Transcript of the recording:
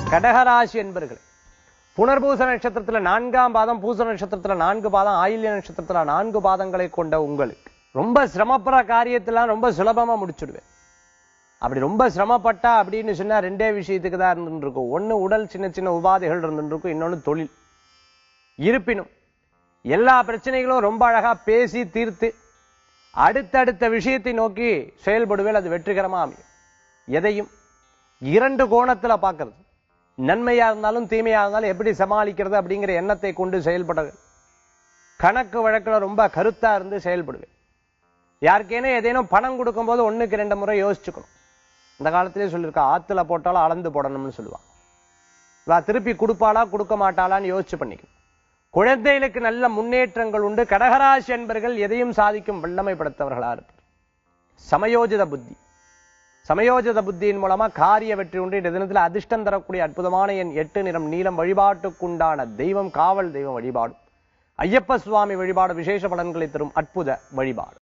கடகராசி என்பர்கள் புனர்பூச நட்சத்திரத்துல நான்காம் பாதம் பூச நட்சத்திரத்துல நான்கு பாதம் ஆயில்ய நட்சத்திரத்துல நான்கு பாதங்களை கொண்ட உங்களுக்கு ரொம்ப சிரமப்படுற காரியத்தெல்லாம் ரொம்ப சுலபமா முடிச்சுடுவேன் அப்படி ரொம்ப சிரமப்பட்டா அப்படின்னு சொன்னா ரெண்டே விஷயத்துக்கு தான் இருந்துட்டு இருக்கும் ஒண்ணு உடல் சின்ன சின்ன உபாதைகள் இருந்துட்டு இருக்கும் இன்னொன்னு தொழில் இருப்பினும் எல்லா பிரச்சனைகளும் ரொம்ப அழகா பேசி தீர்த்து அடுத்தடுத்த விஷயத்தை நோக்கி செயல்படுவேல் அது வெற்றிகரமா அமையும் எதையும் இரண்டு கோணத்துல பார்க்கிறது நன்மையா இருந்தாலும் தீமையா இருந்தாலும் எப்படி சமாளிக்கிறது அப்படிங்கிற எண்ணத்தை கொண்டு செயல்படுறது கணக்கு வழக்குல ரொம்ப கருத்தா இருந்து செயல்படுவேன் யாருக்கேனும் ஏதேனும் பணம் கொடுக்கும்போது ஒண்ணுக்கு ரெண்டு முறை யோசிச்சுக்கணும் இந்த காலத்திலே சொல்லியிருக்கா ஆத்துல போட்டாலும் அளந்து போடணும்னு சொல்லுவாங்க இவா திருப்பி கொடுப்பாளா கொடுக்க மாட்டாளான்னு யோசிச்சு பண்ணிக்கணும் குழந்தைகளுக்கு நல்ல முன்னேற்றங்கள் உண்டு கடகராசி என்பர்கள் எதையும் சாதிக்கும் வல்லமை படைத்தவர்களா இருப்பார் சமயோஜித புத்தி சமயோஜித புத்தியின் மூலமா காரிய வெற்றி உண்டு இந்த தினத்தில் அதிர்ஷ்டம் தரக்கூடிய அற்புதமான என் எட்டு நிறம் நீளம் வழிபாட்டுக்குண்டான தெய்வம் காவல் தெய்வம் வழிபாடு ஐயப்ப சுவாமி வழிபாடு விசேஷ பலன்களை தரும் அற்புத வழிபாடு